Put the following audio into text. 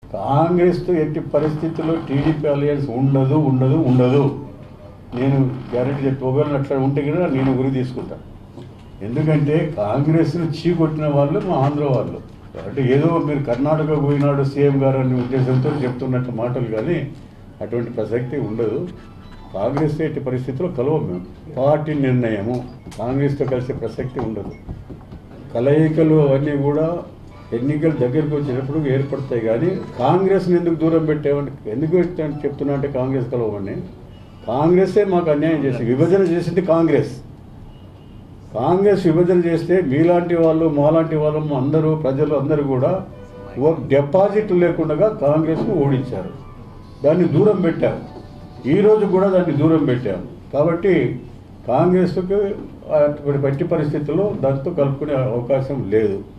కాంగ్రెస్తో ఎట్టి పరిస్థితుల్లో టీడీపీ అలయన్స్ ఉండదు ఉండదు ఉండదు నేను గ్యారెంటీ చెప్పి ఒకవేళ అట్లా ఉంటే కూడా నేను గురి తీసుకుంటా ఎందుకంటే కాంగ్రెస్ను చీకొట్టిన వాళ్ళు మా ఆంధ్ర వాళ్ళు అంటే ఏదో మీరు కర్ణాటక పోయినాడు సీఎం గారు అనే ఉద్దేశంతో చెప్తున్నట్టు మాటలు కానీ అటువంటి ప్రసక్తి ఉండదు కాంగ్రెస్ ఎట్టి పరిస్థితుల్లో కలవం మేము పార్టీ నిర్ణయము కాంగ్రెస్తో కలిసే ప్రసక్తి ఉండదు కలయికలు అవన్నీ కూడా ఎన్నికలు దగ్గరికి వచ్చినప్పుడు ఏర్పడతాయి కానీ కాంగ్రెస్ని ఎందుకు దూరం పెట్టామని ఎందుకు పెట్టాను చెప్తున్నా అంటే కాంగ్రెస్ కలవమని కాంగ్రెసే మాకు అన్యాయం చేసింది విభజన చేసింది కాంగ్రెస్ కాంగ్రెస్ విభజన చేస్తే మీలాంటి వాళ్ళు మాలాంటి వాళ్ళు అందరూ ప్రజలు అందరూ కూడా ఒక డిపాజిట్ లేకుండా కాంగ్రెస్ను ఓడించారు దాన్ని దూరం పెట్టాం ఈరోజు కూడా దాన్ని దూరం పెట్టాం కాబట్టి కాంగ్రెస్కి అటువంటి పట్టి పరిస్థితుల్లో దాంతో కలుపుకునే అవకాశం లేదు